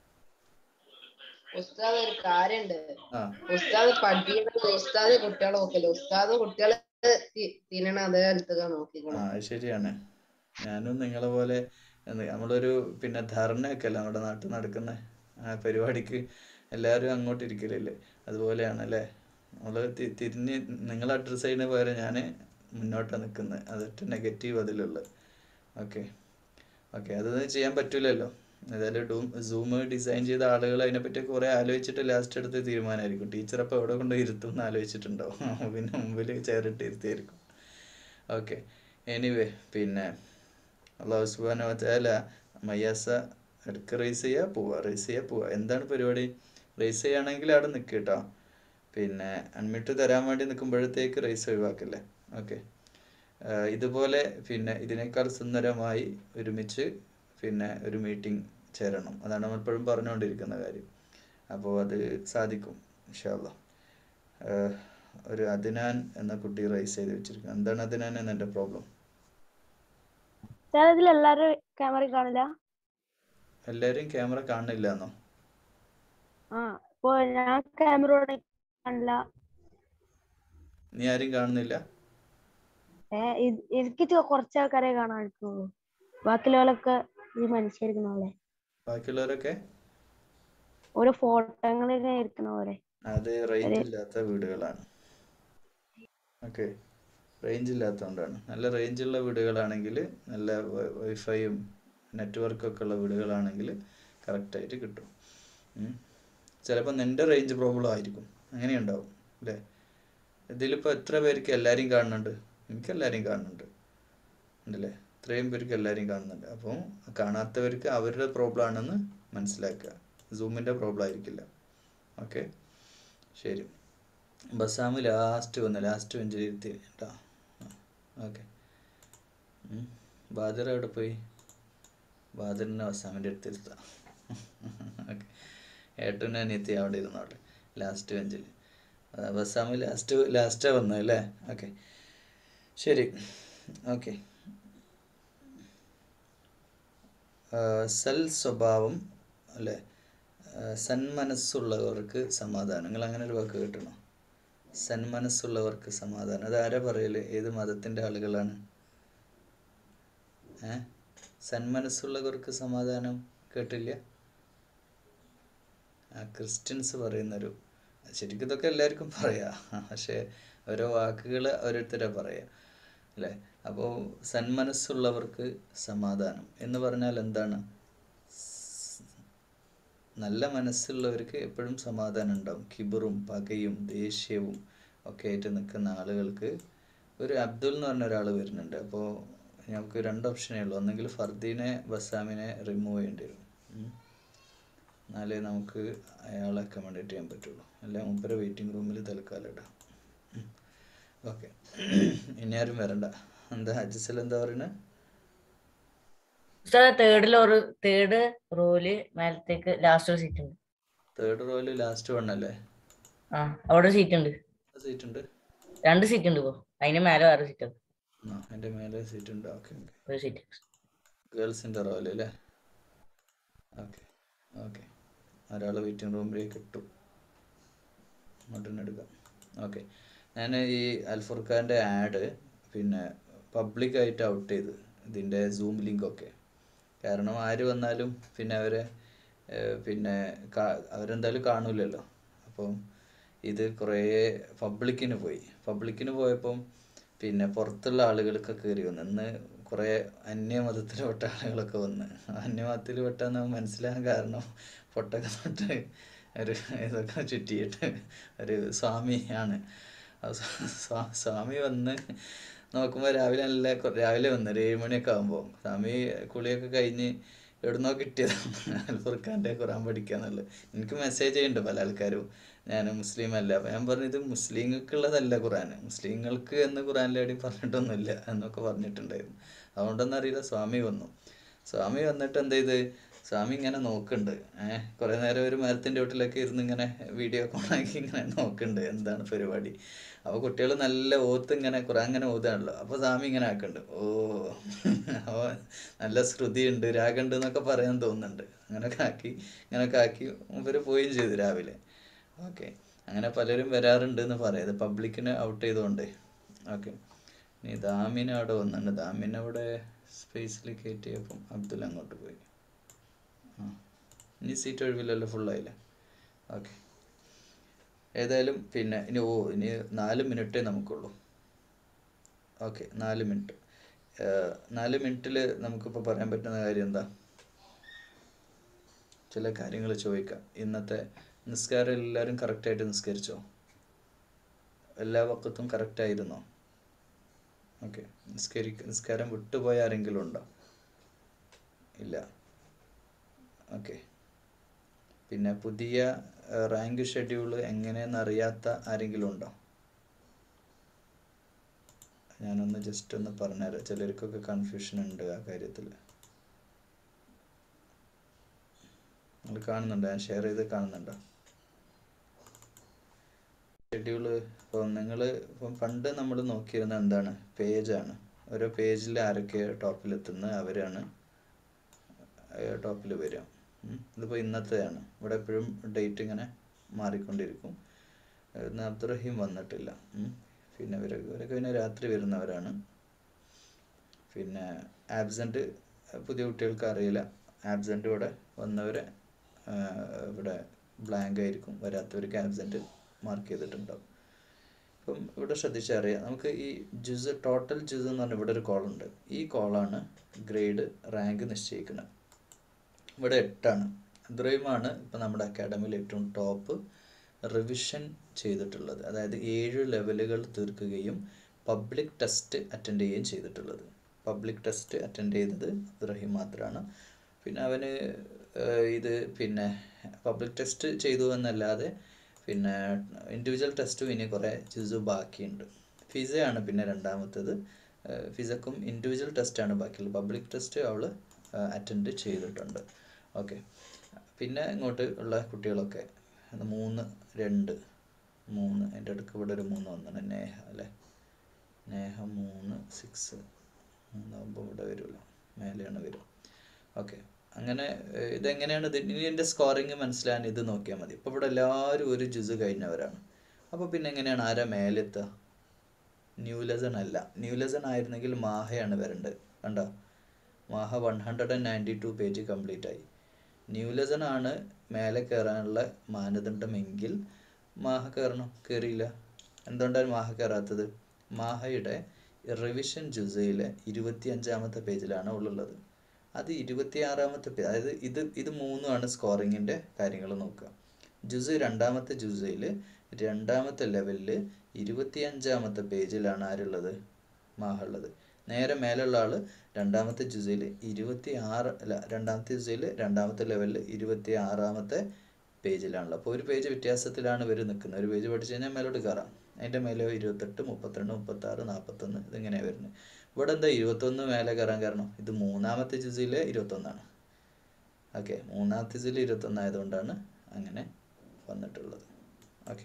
ഉസ്താദ് ഒരു കാര്യണ്ട് ആ ഉസ്താദ് പഠിപ്പിക്കുന്നത് ഉസ്താദ് കുട്ടികളെ നോക്കല് ഉസ്താദ് കുട്ടികളെ തി- തിന്നണ അതേ അടുത്തൊക്കെ ആ നോക്കിക്കണം അത് ശരിയാണ് ഞാനും നിങ്ങളെ പോലെ എന്ത് നമ്മളൊരു പിന്നെ ധർണയൊക്കെ അല്ലേ നമ്മുടെ നാട്ടിൽ നടക്കുന്ന ആ പരിപാടിക്ക് എല്ലാവരും അങ്ങോട്ട് ഇരിക്കലില്ലേ അതുപോലെയാണ് അല്ലേ നമ്മൾ തിരിഞ്ഞ് നിങ്ങൾ അഡ്രസ്സ് ചെയ്യുന്ന പകരം ഞാൻ മുന്നോട്ടാണ് നിൽക്കുന്നത് അതൊറ്റ നെഗറ്റീവ് അതിലുള്ളത് ഓക്കെ ഓക്കെ അതൊന്നും ചെയ്യാൻ പറ്റില്ലല്ലോ ഏതായാലും ഡൂം സൂം ഡിസൈൻ ചെയ്ത ആളുകൾ അതിനെപ്പറ്റി കുറേ ആലോചിച്ചിട്ട് ലാസ്റ്റ് എടുത്ത് തീരുമാനമായിരിക്കും ടീച്ചർ അപ്പോൾ എവിടെ കൊണ്ട് ഇരുത്തും എന്ന് ആലോചിച്ചിട്ടുണ്ടാവും പിന്നെ മുമ്പിൽ ചെയറിട്ട് ഇരുത്തിയായിരിക്കും ഓക്കെ എനിവേ പിന്നെ അള്ളാഹു സുബാന അല്ല മയ്യാസ ഇടയ്ക്ക് റേസ് ചെയ്യുക പോവുക റേസ് ചെയ്യുക പോവുക എന്താണ് പരിപാടി റേസ് ചെയ്യുകയാണെങ്കിൽ അവിടെ നിൽക്കുക കേട്ടോ പിന്നെ അൺമിട്ട് തരാൻ വേണ്ടി നിൽക്കുമ്പോഴത്തേക്ക് റേസ് ഒഴിവാക്കല്ലേ ഓക്കെ ഇതുപോലെ പിന്നെ ഇതിനേക്കാൾ സുന്ദരമായി ഒരുമിച്ച് പിന്നെ ഒരു മീറ്റിംഗ് ചേരണം അതാണ് നമ്മൾ എപ്പോഴും പറഞ്ഞുകൊണ്ടിരിക്കുന്ന കാര്യം അപ്പോൾ അത് സാധിക്കും ഇൻഷാല്ല ഒരു അദ്നാൻ എന്ന കുട്ടി റൈസ് ചെയ്ത് വെച്ചിരിക്കുന്നത് എന്താണ് അദ്നാൻ എന്നെ പ്രോബ്ലം ഇതിൽ എല്ലാരും ക്യാമറ കാണില്ല എല്ലാവരും ക്യാമറ കാണുന്നില്ല എന്നോ ആ ഇപ്പൊ ഞാൻ ക്യാമറ കാണില്ല നീ ആരും കാണുന്നില്ല ഏ ഇത് എനിക്ക് ചെ- കുറച്ച് ആൾക്കാരെ കാണാൻ പറ്റുള്ളൂ ബാക്കിയുള്ളവരൊക്കെ ഈ മനുഷ്യരിക്കുന്ന പോലെ ബാക്കിയുള്ളവരൊക്കെ ഓരോ ഫോട്ടോകളിങ്ങനെ ഇരിക്കുന്ന പോലെ അത് റേഞ്ച് ഇല്ലാത്ത വീടുകളാണ് ഓക്കെ റേഞ്ച് ഇല്ലാത്തതുകൊണ്ടാണ് നല്ല റേഞ്ചുള്ള വീടുകളാണെങ്കിൽ നല്ല വൈഫൈയും നെറ്റ്വർക്കൊക്കെ ഉള്ള വീടുകളാണെങ്കിൽ കറക്റ്റായിട്ട് കിട്ടും ചിലപ്പോൾ നിൻ്റെ റേഞ്ച് പ്രോബ്ലം ആയിരിക്കും അങ്ങനെയുണ്ടാവും അല്ലേ ഇതിലിപ്പോൾ എത്ര പേർക്ക് എല്ലാവരെയും കാണുന്നുണ്ട് എനിക്ക് എല്ലാവരെയും കാണുന്നുണ്ട് ഉണ്ടല്ലേ ഇത്രയും പേർക്ക് എല്ലാവരെയും കാണുന്നുണ്ട് അപ്പോൾ കാണാത്തവർക്ക് അവരുടെ പ്രോബ്ലം ആണെന്ന് മനസ്സിലാക്കുക സൂമിൻ്റെ പ്രോബ്ലം ആയിരിക്കില്ല ഓക്കെ ശരി ബസാമ് ലാസ്റ്റ് വന്ന് ലാസ്റ്റ് ബെഞ്ചിൽ ഇരുത്തി കേട്ടോ ഓക്കെ ബാദർ എവിടെ പോയി ബാദറിനെ ബസാമിൻ്റെ അടുത്ത് ഇരുത്താം ഓക്കെ ഏട്ടനും അനിയത്തി അവിടെ ഇരുന്നോട്ടെ ലാസ്റ്റ് ബെഞ്ചിൽ ബസാമ് ലാസ്റ്റ് ലാസ്റ്റാണ് വന്നത് അല്ലേ ഓക്കെ ശരി ഓക്കെ സൽ സ്വഭാവം അല്ലേ സന്മനസ്സുള്ളവർക്ക് സമാധാനം നിങ്ങൾ അങ്ങനെ ഒരു വാക്ക് കേട്ടണോ സന്മനസ്സുള്ളവർക്ക് സമാധാനം അത് ആരാ പറയല് ഏത് മതത്തിൻ്റെ ആളുകളാണ് ഏ സന്മനസ്സുള്ളവർക്ക് സമാധാനം കേട്ടില്ല ആ ക്രിസ്ത്യൻസ് പറയുന്നൊരു ശരിക്കും ഇതൊക്കെ എല്ലാവർക്കും പറയാം പക്ഷേ ഓരോ വാക്കുകൾ ഓരോരുത്തരാ പറയാ അല്ലേ അപ്പോൾ സന്മനസ്സുള്ളവർക്ക് സമാധാനം എന്ന് പറഞ്ഞാൽ എന്താണ് നല്ല മനസ്സുള്ളവർക്ക് എപ്പോഴും സമാധാനം ഉണ്ടാവും കിബറും പകയും ദേഷ്യവും ഒക്കെ ആയിട്ട് നിൽക്കുന്ന ആളുകൾക്ക് ഒരു അബ്ദുൽ എന്ന് പറഞ്ഞ ഒരാൾ വരുന്നുണ്ട് അപ്പോൾ ഞങ്ങൾക്ക് രണ്ട് ഓപ്ഷനേ ഉള്ളൂ ഒന്നെങ്കിൽ ഫർദീനെ ബസാമിനെ റിമൂവ് ചെയ്യേണ്ടി വരും ഉം. എന്നാലേ നമുക്ക് അയാളെ അക്കോമഡേറ്റ് ചെയ്യാൻ പറ്റുള്ളൂ അല്ല മുപ്പര വെയിറ്റിംഗ് റൂമിൽ തൽക്കാലം ഇടാം ഓക്കെ ഇനി ആരും വരണ്ട എന്താ അജിസൽ എന്താ പറയുന്നത് ഉസ്താദ് തേർഡിൽ ഒരു തേർഡ് റോയില് മേലത്തേക്ക് ലാസ്റ്റ് ഒരു സീറ്റ് ഉണ്ട് തേർഡ് റോയില് ലാസ്റ്റ് വൺ അല്ലേ ആ അവിടെ സീറ്റ് ഉണ്ട് സീറ്റ് ഉണ്ട് രണ്ട് സീറ്റ് ഉണ്ട് ഇപ്പോ അതിന് മേലെ വേറെ സീറ്റ് ഉണ്ട് ആ എൻ്റെ മേലെ സീറ്റ് ഉണ്ട് ഓക്കെ ഓക്കെ ഒരു സീറ്റ് ഗേൾസിൻ്റെ റോയിൽ അല്ലേ ഓക്കെ ഓക്കെ ഒരാൾ വെയിറ്റിംഗ് റൂമിലേക്ക് ഇട്ടു അങ്ങോട്ട് തന്നെ എടുക്കാം ഓക്കെ ഞാൻ ഈ അൽഫുർഖാൻ്റെ ആഡ് പിന്നെ പബ്ലിക്കായിട്ട് ഔട്ട് ചെയ്ത് ഇതിൻ്റെ സൂം ലിങ്കൊക്കെ കാരണം ആര് വന്നാലും പിന്നെ അവരെ ഏഹ്, പിന്നെ കാ- അവരെന്തായാലും കാണൂലല്ലോ അപ്പം ഇത് കുറേ പബ്ലിക്കിന് പോയി പബ്ലിക്കിന് പോയപ്പം പിന്നെ പുറത്തുള്ള ആളുകളൊക്കെ കയറി വന്നു ഇന്ന് കുറേ അന്യമതത്തിൽപ്പെട്ട ആളുകളൊക്കെ വന്ന് അന്യമതത്തിൽ പെട്ടെന്ന് മനസ്സിലാകാൻ കാരണം പൊട്ടൊക്കെ തൊട്ട് ഒരു ഇതൊക്കെ ചുറ്റിയിട്ട് ഒരു സ്വാമിയാണ് ആ സ്വാ- സ്വാ- സ്വാമി വന്ന് നോക്കുമ്പോൾ രാവിലെ നല്ല കൊ- രാവിലെ വന്ന് ഒരു ഏഴ് മണിയൊക്കെ ആകുമ്പോൾ സ്വാമി കുളിയൊക്കെ കഴിഞ്ഞ് എവിടുന്നോ കിട്ടിയതാണ് അൽഫുർഖാൻ്റെ ഖുറാൻ പഠിക്കാന്നുള്ളത് എനിക്ക് മെസ്സേജ് ചെയ്യുന്നുണ്ട് പല ആൾക്കാരും ഞാൻ മുസ്ലിം അല്ല അപ്പം ഞാൻ പറഞ്ഞു ഇത് മുസ്ലിങ്ങൾക്കുള്ളതല്ല ഖുറാൻ മുസ്ലിങ്ങൾക്ക് എന്ന് ഖുറാനിലേടി പറഞ്ഞിട്ടൊന്നുമില്ല എന്നൊക്കെ പറഞ്ഞിട്ടുണ്ടായിരുന്നു അതുകൊണ്ടൊന്നും അറിയില്ല സ്വാമി വന്നു സ്വാമി വന്നിട്ട് എന്ത് ചെയ്ത് സ്വാമി ഇങ്ങനെ നോക്കുന്നുണ്ട് ഏഹ് കുറേ നേരം ഒരു മരത്തിൻ്റെ ചോട്ടിലൊക്കെ ഇരുന്ന് ഇങ്ങനെ വീഡിയോ ഓണാക്കി ഇങ്ങനെ നോക്കുന്നുണ്ട് എന്താണ് പരിപാടി അപ്പോൾ കുട്ടികൾ നല്ല ഓത്ത് ഇങ്ങനെ ഖുറാൻ ഇങ്ങനെ ഓതാണല്ലോ അപ്പോൾ സ്വാമി ഇങ്ങനെ ആക്കുന്നുണ്ട് ഓ അപ്പോൾ നല്ല ശ്രുതി ഉണ്ട് രാഗമുണ്ട് എന്നൊക്കെ പറയാൻ തോന്നുന്നുണ്ട് അങ്ങനെയൊക്കെ ആക്കി ഇങ്ങനെയൊക്കെ ആക്കി ഇവർ പോവുകയും ചെയ്തു രാവിലെ ഓക്കെ അങ്ങനെ പലരും വരാറുണ്ട് എന്ന് പറയാം ഇത് പബ്ലിക്കിനെ ഔട്ട് ചെയ്തുകൊണ്ടേ ഓക്കെ ഇനി ദാമിന് അവിടെ വന്നിട്ടുണ്ട് ദാമിന് അവിടെ സ്പേസിൽ കയറ്റിയപ്പം അബ്ദുൽ അങ്ങോട്ട് പോയി ആ ഇനി സീറ്റ് ഒഴിവില്ലല്ലോ ഫുള്ളായില്ലേ ഓക്കെ ഏതായാലും പിന്നെ ഇനി ഓ ഇനി നാല് മിനിറ്റേ നമുക്കുള്ളൂ ഓക്കെ നാല് മിനിറ്റ് നാല് മിനിറ്റിൽ നമുക്കിപ്പോൾ പറയാൻ പറ്റുന്ന കാര്യം എന്താ ചില കാര്യങ്ങൾ ചോദിക്കാം ഇന്നത്തെ നിസ്കാരം എല്ലാവരും കറക്റ്റായിട്ട് നിസ്കരിച്ചോ എല്ലാ വക്കത്തും കറക്റ്റായിരുന്നോ ഓക്കെ നിസ്കരി നിസ്കാരം വിട്ടുപോയ ആരെങ്കിലും ഉണ്ടോ ഇല്ല ഓക്കെ പിന്നെ പുതിയ റാങ്ക് ഷെഡ്യൂൾ എങ്ങനെയെന്ന് അറിയാത്ത ആരെങ്കിലും ഉണ്ടോ ഞാനൊന്ന് ജസ്റ്റ് ഒന്ന് പറഞ്ഞുതരാം ചിലർക്കൊക്കെ കൺഫ്യൂഷൻ ഉണ്ട് ആ കാര്യത്തിൽ നിങ്ങൾ കാണുന്നുണ്ടോ ഞാൻ ഷെയർ ചെയ്ത് കാണുന്നുണ്ടോ ഷെഡ്യൂള് ഇപ്പം നിങ്ങൾ ഇപ്പം പണ്ട് നമ്മൾ നോക്കിയിരുന്ന എന്താണ് പേജാണ് ഓരോ പേജിൽ ആരൊക്കെ ടോപ്പിലെത്തുന്നത് അവരാണ് ടോപ്പിൽ വരിക ഉം. ഇതിപ്പോൾ ഇന്നത്തെയാണ് ഇവിടെ എപ്പോഴും ഡേറ്റ് ഇങ്ങനെ മാറിക്കൊണ്ടിരിക്കും ഇന്ന് അബ്ദുറഹീം വന്നിട്ടില്ല ഉം. പിന്നെ ഇവർ ഇവരൊക്കെ പിന്നെ രാത്രി വരുന്നവരാണ് പിന്നെ ആബ്സെൻറ്റ് പുതിയ കുട്ടികൾക്ക് അറിയില്ല ആബ്സെൻറ്റ് ഇവിടെ വന്നവരെ ആ, ഇവിടെ ബ്ലാങ്ക് ആയിരിക്കും വരാത്തവർക്ക് ആബ്സെൻറ്റ് മാർക്ക് ചെയ്തിട്ടുണ്ടാവും ഇപ്പം ഇവിടെ ശ്രദ്ധിച്ചാൽ അറിയാം നമുക്ക് ഈ ജുസ് ടോട്ടൽ ജുസ് എന്ന് പറഞ്ഞാൽ ഇവിടെ ഒരു കോളുണ്ട് ഈ കോളാണ് ഗ്രേഡ് റാങ്ക് നിശ്ചയിക്കുന്നത് ഇവിടെ എട്ടാണ് അബ്ദുറഹിമാണ് ഇപ്പം നമ്മുടെ അക്കാഡമിയിൽ ഏറ്റവും ടോപ്പ് റിവിഷൻ ചെയ്തിട്ടുള്ളത് അതായത് ഏഴ് ലെവലുകൾ തീർക്കുകയും പബ്ലിക് ടെസ്റ്റ് അറ്റൻഡ് ചെയ്യുകയും ചെയ്തിട്ടുള്ളത് പബ്ലിക് ടെസ്റ്റ് അറ്റൻഡ് ചെയ്തത് അബ്ദുറഹീം മാത്രമാണ് പിന്നെ അവന് ഏഹ്, ഇത് പിന്നെ പബ്ലിക് ടെസ്റ്റ് ചെയ്തു എന്നല്ലാതെ പിന്നെ ഇൻഡിവിജ്വൽ ടെസ്റ്റും ഇനി കുറേ ജിസു ബാക്കിയുണ്ട് ഫിസയാണ് പിന്നെ രണ്ടാമത്തേത് ഏഹ്, ഫിസക്കും ഇൻഡിവിജ്വൽ ടെസ്റ്റാണ് ബാക്കിയുള്ളത് പബ്ലിക് ടെസ്റ്റ് അവൾ അറ്റൻഡ് ചെയ്തിട്ടുണ്ട് ഓക്കെ പിന്നെ ഇങ്ങോട്ട് ഉള്ള കുട്ടികളൊക്കെ അത് മൂന്ന് രണ്ട് മൂന്ന് എൻ്റെ അടുക്ക് ഇവിടെ ഒരു മൂന്ന് വന്നാണ് നേഹ അല്ലേ നേഹ മൂന്ന് സിക്സ് മൂന്നാകുമ്പോൾ ഇവിടെ വരുമല്ലോ മേലെയാണ് വരും ഓക്കെ അങ്ങനെ ഏഹ്, ഇതെങ്ങനെയാണ് ഇത് ഇനി എൻ്റെ സ്കോറിങ് മനസ്സിലാൻ ഇത് നോക്കിയാൽ മതി ഇപ്പോൾ ഇവിടെ എല്ലാവരും ഒരു ജുസ് കഴിഞ്ഞവരാണ് അപ്പോൾ പിന്നെ എങ്ങനെയാണ് ആരാ മേലെത്തുക ന്യൂലസൺ അല്ല ന്യൂലസൺ ആയിരുന്നെങ്കിൽ മാഹയാണ് വരേണ്ടത് കണ്ടോ മാഹ one hundred and ninety two page complete ആയി ന്യൂലസൺ ആണ് മേലെ കയറാനുള്ള മാനദണ്ഡമെങ്കിൽ മാഹ കയറണം കയറിയില്ല എന്തുകൊണ്ടാണ് മാഹ കയറാത്തത് മാഹയുടെ റിവിഷൻ ജുസയിലെ ഇരുപത്തി അഞ്ചാമത്തെ പേജിലാണ് ഉള്ളത് അത് ഇരുപത്തിയാറാമത്തെ പേജ് അതായത് ഇത് ഇത് മൂന്നുമാണ് സ്കോറിങ്ങിൻ്റെ കാര്യങ്ങൾ നോക്കുക ജുസ് രണ്ടാമത്തെ ജുസയിൽ രണ്ടാമത്തെ ലെവലിൽ ഇരുപത്തിയഞ്ചാമത്തെ പേജിലാണ് ആരുള്ളത് മാഹ ഉള്ളത് നേരെ മേലുള്ള ആൾ രണ്ടാമത്തെ ജുസയിൽ ഇരുപത്തി ആറ് അല്ല രണ്ടാമത്തെ ജുസയിൽ രണ്ടാമത്തെ ലെവലിൽ ഇരുപത്തി ആറാമത്തെ പേജിലാണല്ലോ അപ്പോൾ ഒരു പേജ് വ്യത്യാസത്തിലാണ് ഇവർ നിൽക്കുന്നത് ഒരു പേജ് പഠിച്ചു കഴിഞ്ഞാൽ മേലോട്ട് കയറാം അതിൻ്റെ മേലെ ഇരുപത്തെട്ട് മുപ്പത്തിരണ്ട് മുപ്പത്താറ് നാൽപ്പത്തൊന്ന് ഇതിങ്ങനെയാണ് വരുന്നത് ഇവിടെ എന്താ ഇരുപത്തൊന്ന് മേലെ കയറാൻ കാരണം ഇത് മൂന്നാമത്തെ ജുസിലെ ഇരുപത്തൊന്നാണ് ഓക്കെ മൂന്നാമത്തെ ജുസിൽ ഇരുപത്തൊന്ന് ആയതുകൊണ്ടാണ് അങ്ങനെ വന്നിട്ടുള്ളത് ഓക്കെ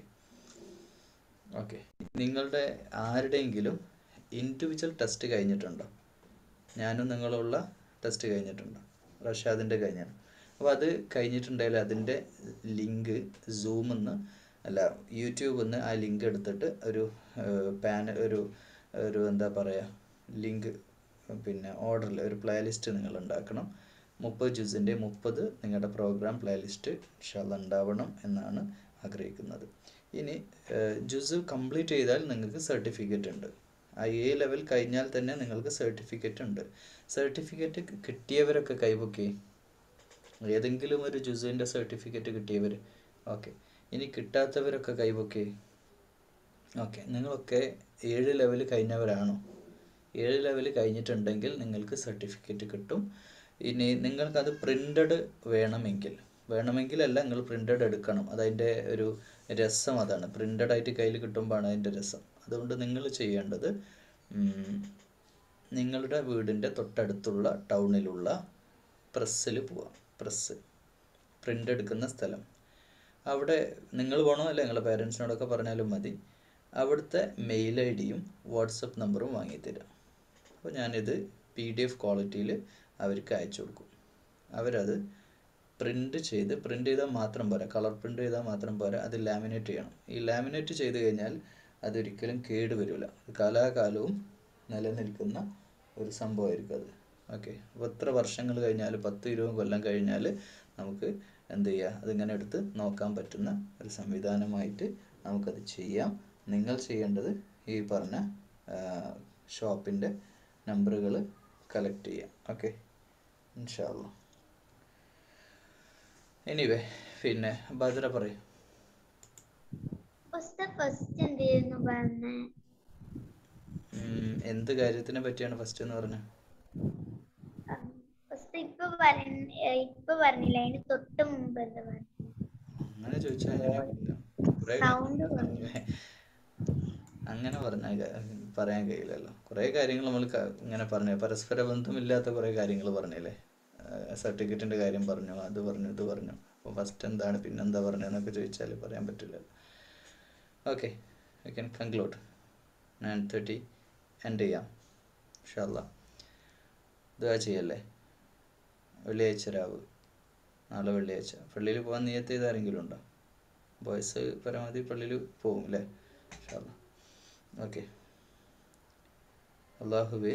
ഓക്കെ നിങ്ങളുടെ ആരുടെയെങ്കിലും ഇൻഡിവിജ്വൽ ടെസ്റ്റ് കഴിഞ്ഞിട്ടുണ്ടോ ഞാനും നിങ്ങളുള്ള ടെസ്റ്റ് കഴിഞ്ഞിട്ടുണ്ടോ റഷാദിൻ്റെ കഴിഞ്ഞാണ് അപ്പോൾ അത് കഴിഞ്ഞിട്ടുണ്ടെങ്കിൽ അതിൻ്റെ ലിങ്ക് സൂമിൽ നിന്ന് അല്ല യൂട്യൂബിൽ നിന്ന് ആ ലിങ്ക് എടുത്തിട്ട് ഒരു പാനൽ ഒരു ഒരു എന്താ പറയുക ലിങ്ക് പിന്നെ ഓർഡറിൽ ഒരു പ്ലേലിസ്റ്റ് നിങ്ങൾ ഉണ്ടാക്കണം മുപ്പത് ജ്യൂസിൻ്റെ മുപ്പത് നിങ്ങളുടെ പ്രോഗ്രാം പ്ലേലിസ്റ്റ് ഇൻഷാല്ല ഉണ്ടാവണം എന്നാണ് ആഗ്രഹിക്കുന്നത് ഇനി ജ്യൂസ് കംപ്ലീറ്റ് ചെയ്താൽ നിങ്ങൾക്ക് സർട്ടിഫിക്കറ്റ് ഉണ്ട് ആ എ ലെവൽ കഴിഞ്ഞാൽ തന്നെ നിങ്ങൾക്ക് സർട്ടിഫിക്കറ്റ് ഉണ്ട് സർട്ടിഫിക്കറ്റ് കിട്ടിയവരൊക്കെ കൈപൊക്കി ഏതെങ്കിലും ഒരു ജുസുവിൻ്റെ സർട്ടിഫിക്കറ്റ് കിട്ടിയവർ ഓക്കെ ഇനി കിട്ടാത്തവരൊക്കെ കൈപൊക്കി ഓക്കെ നിങ്ങളൊക്കെ ഏഴ് ലെവൽ കഴിഞ്ഞവരാണോ ഏഴ് ലെവൽ കഴിഞ്ഞിട്ടുണ്ടെങ്കിൽ നിങ്ങൾക്ക് സർട്ടിഫിക്കറ്റ് കിട്ടും ഇനി നിങ്ങൾക്കത് പ്രിൻ്റഡ് വേണമെങ്കിൽ വേണമെങ്കിലല്ല നിങ്ങൾ പ്രിൻ്റഡ് എടുക്കണം അതതിൻ്റെ ഒരു രസം അതാണ് പ്രിൻ്റഡ് ആയിട്ട് കയ്യിൽ കിട്ടുമ്പോഴാണ് അതിൻ്റെ രസം അതുകൊണ്ട് നിങ്ങൾ ചെയ്യേണ്ടത് ഉം, നിങ്ങളുടെ വീടിൻ്റെ തൊട്ടടുത്തുള്ള ടൗണിലുള്ള പ്രസ്സിൽ പോവാം പ്രസ് പ്രിൻ്റ് എടുക്കുന്ന സ്ഥലം അവിടെ നിങ്ങൾ വേണോ അല്ല നിങ്ങളുടെ പേരൻസിനോടൊക്കെ പറഞ്ഞാലും മതി അവിടുത്തെ മെയിൽ ഐ ഡിയും വാട്സപ്പ് നമ്പറും വാങ്ങിത്തരാം അപ്പോൾ ഞാനിത് പി ഡി എഫ് ക്വാളിറ്റിയിൽ അവർക്ക് അയച്ചു കൊടുക്കും അവരത് പ്രിൻ്റ് ചെയ്ത് പ്രിൻ്റ് ചെയ്താൽ മാത്രം പോരാ കളർ പ്രിൻ്റ് ചെയ്താൽ മാത്രം പോരാ അത് ലാമിനേറ്റ് ചെയ്യണം ഈ ലാമിനേറ്റ് ചെയ്ത് കഴിഞ്ഞാൽ അതൊരിക്കലും കേട് വരില്ല കാലാകാലവും നിലനിൽക്കുന്ന ഒരു സംഭവമായിരിക്കും അത് ഓക്കെ അപ്പോൾ എത്ര വർഷങ്ങൾ കഴിഞ്ഞാൽ പത്ത് ഇരുപത് കൊല്ലം കഴിഞ്ഞാൽ നമുക്ക് എന്ത് ചെയ്യുക അതിങ്ങനെ എടുത്ത് നോക്കാൻ പറ്റുന്ന ഒരു സംവിധാനമായിട്ട് നമുക്കത് ചെയ്യാം നിങ്ങൾ ചെയ്യേണ്ടത് ഈ പറഞ്ഞ ഷോപ്പിൻ്റെ നമ്പറുകൾ കളക്ട് ചെയ്യാം ഓക്കെ ഇൻഷാല്ല എനിവേ പിന്നെ ഭദ്ര പറയും ഫസ്റ്റ് എന്തായിരുന്നു പറഞ്ഞേ ഉം, എന്ത് കാര്യത്തിനെ പറ്റിയാണ് ഫസ്റ്റ് എന്ന് പറഞ്ഞത് ഫസ്റ്റ് ഇപ്പൊ പറഞ്ഞ ഇപ്പൊ പറഞ്ഞില്ല അതിന് തൊട്ട് മുമ്പ് എന്താ പറഞ്ഞു അങ്ങനെ ചോദിച്ചാൽ അങ്ങനെയൊന്നുമില്ല. കുറേ സൗണ്ട് പറഞ്ഞു അങ്ങനെ പറഞ്ഞാൽ പറയാൻ കഴിയില്ലല്ലോ കുറേ കാര്യങ്ങൾ നമ്മൾ ക- ഇങ്ങനെ പറഞ്ഞു പരസ്പര ബന്ധമില്ലാത്ത കുറേ കാര്യങ്ങൾ പറഞ്ഞില്ലേ സർട്ടിഫിക്കറ്റിൻ്റെ കാര്യം പറഞ്ഞു അത് പറഞ്ഞു ഇത് പറഞ്ഞു അപ്പോൾ ഫസ്റ്റ് എന്താണ് പിന്നെന്താ പറഞ്ഞതെന്നൊക്കെ ചോദിച്ചാൽ പറയാൻ പറ്റില്ലല്ലോ okay I can conclude nine thirty end ചെയ്യാം ഇൻഷാല്ല ഇതാ ചെയ്യല്ലേ വെള്ളിയാഴ്ച രാവ് നാളെ വെള്ളിയാഴ്ച പള്ളിയിൽ പോകാൻ നിയത്ത് ചെയ്ത ആരെങ്കിലും ഉണ്ടോ ബോയ്സ് പരമാവധി പള്ളിയിൽ പോകും അല്ലേ ഇൻഷാല്ല ഓക്കെ അള്ളാഹുവെ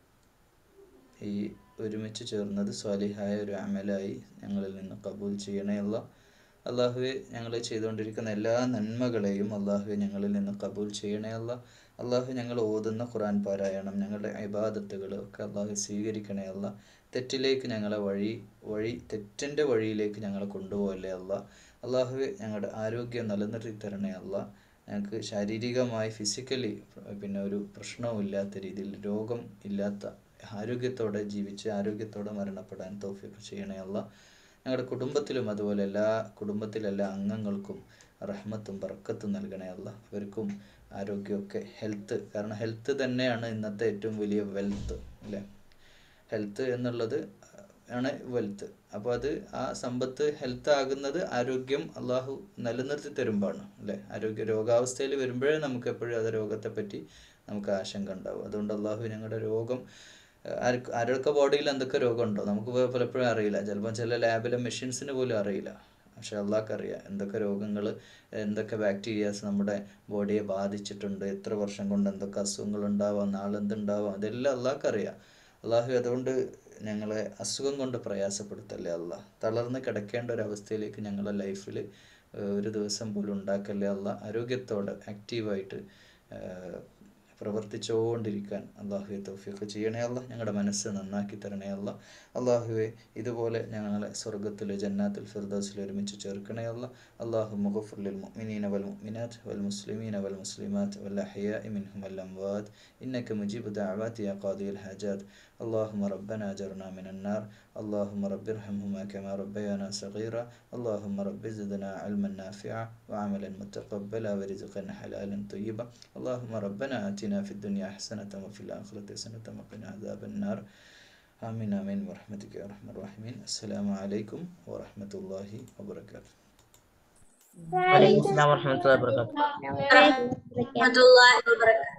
ഈ ഒരുമിച്ച് ചേർന്നത് സ്വാലിഹായ ഒരു അമലായി ഞങ്ങളിൽ നിന്ന് കബൂൽ ചെയ്യണേ അല്ല അള്ളാഹുവെ ഞങ്ങൾ ചെയ്തുകൊണ്ടിരിക്കുന്ന എല്ലാ നന്മകളെയും അള്ളാഹുവെ ഞങ്ങളിൽ നിന്ന് കബൂൽ ചെയ്യണേ അല്ല അള്ളാഹു ഞങ്ങൾ ഓതുന്ന ഖുറാൻ പാരായണം ഞങ്ങളുടെ ഇബാദത്തുകൾ ഒക്കെ അള്ളാഹു സ്വീകരിക്കണേ അല്ല തെറ്റിലേക്ക് ഞങ്ങളെ വഴി വഴി തെറ്റിൻ്റെ വഴിയിലേക്ക് ഞങ്ങളെ കൊണ്ടുപോകല്ലേ അല്ല അള്ളാഹുവെ ഞങ്ങളുടെ ആരോഗ്യം നിലനിർത്തി തരണേ അല്ല ഞങ്ങൾക്ക് ശാരീരികമായി ഫിസിക്കലി പിന്നെ ഒരു പ്രശ്നവും ഇല്ലാത്ത രീതിയിൽ രോഗം ഇല്ലാത്ത ആരോഗ്യത്തോടെ ജീവിച്ച് ആരോഗ്യത്തോടെ മരണപ്പെടാൻ തൗഫീഖ് ചെയ്യണേ അല്ല ഞങ്ങളുടെ കുടുംബത്തിലും അതുപോലെ എല്ലാ കുടുംബത്തിലെ എല്ലാ അംഗങ്ങൾക്കും റഹ്മത്തും ബർക്കത്തും നൽകണേ അല്ല അവർക്കും ആരോഗ്യമൊക്കെ ഹെൽത്ത് കാരണം ഹെൽത്ത് തന്നെയാണ് ഇന്നത്തെ ഏറ്റവും വലിയ വെൽത്ത് അല്ലേ ഹെൽത്ത് എന്നുള്ളത് ആണ് വെൽത്ത് അപ്പോൾ അത് ആ സമ്പത്ത് ഹെൽത്ത് ആകുന്നത് ആരോഗ്യം അള്ളാഹു നിലനിർത്തി തരുമ്പോഴാണ് അല്ലേ ആരോഗ്യ രോഗാവസ്ഥയിൽ വരുമ്പോഴേ നമുക്ക് എപ്പോഴും അത് രോഗത്തെ പറ്റി നമുക്ക് ആശങ്ക ഉണ്ടാവും അതുകൊണ്ട് അള്ളാഹു ഞങ്ങളുടെ രോഗം ആർക്ക് ആരൊക്കെ ബോഡിയിൽ എന്തൊക്കെ രോഗമുണ്ടോ നമുക്ക് പ- പലപ്പോഴും അറിയില്ല ചിലപ്പോൾ ചില ലാബിലെ മെഷീൻസിന് പോലും അറിയില്ല പക്ഷെ അള്ളാഹ്ക്ക് അറിയാം എന്തൊക്കെ രോഗങ്ങൾ എന്തൊക്കെ ബാക്ടീരിയാസ് നമ്മുടെ ബോഡിയെ ബാധിച്ചിട്ടുണ്ട് എത്ര വർഷം കൊണ്ട് എന്തൊക്കെ അസുഖങ്ങൾ ഉണ്ടാവാം നാളെ എന്തുണ്ടാവാം അതെല്ലാം അള്ളാഹ്ക്ക് അറിയാം അള്ളാഹു അതുകൊണ്ട് ഞങ്ങളെ അസുഖം കൊണ്ട് പ്രയാസപ്പെടുത്തല്ലേ അല്ല തളർന്ന് കിടക്കേണ്ട ഒരു അവസ്ഥയിലേക്ക് ഞങ്ങളെ ലൈഫിൽ ഒരു ദിവസം പോലും ഉണ്ടാക്കല്ലേ അല്ല ആരോഗ്യത്തോടെ ആക്റ്റീവായിട്ട് പ്രവർത്തിച്ചുകൊണ്ടിരിക്കാൻ അള്ളാഹുവെ തൗഫീഖ് ചെയ്യണേ അല്ല ഞങ്ങളുടെ മനസ്സ് നന്നാക്കി തരണേ അല്ല അള്ളാഹുവെ ഇതുപോലെ ഞങ്ങളെ സ്വർഗത്തിൽ ജന്നാത്തുൽ ഫിർദൗസിൽ ഒരുമിച്ച് ചേർക്കണേ അല്ല അള്ളാഹു മുഗഫുലിൽ മുഅ്മിനീന വൽ മുഅ്മിനാത്ത് വൽ മുസ്ലിമീന വൽ മുസ്ലിമാത്ത് വൽ അഹ്യാഇ മിൻഹും വൽ അംവാത് إنك مجيب دعوات يا قاضي الحاجات اللهم ربنا أجرنا من النار اللهم رب ارحمهما كما ربيانا صغيرا اللهم رب زدنا علما نافعا وعملا متقبلا ورزقا حلالا طيبا اللهم ربنا آتنا في الدنيا حسنة وفي الآخرة حسنة وقنا عذاب النار آمين آمين برحمتك يا أرحم الراحمين السلام عليكم ورحمة الله وبركاته വലൈക്കും അസ്സലാം വറഹ്മത്തുള്ളാഹി വബറകാതുഹു വബറകാതുഹു. warahmatullahi wabarakatuh.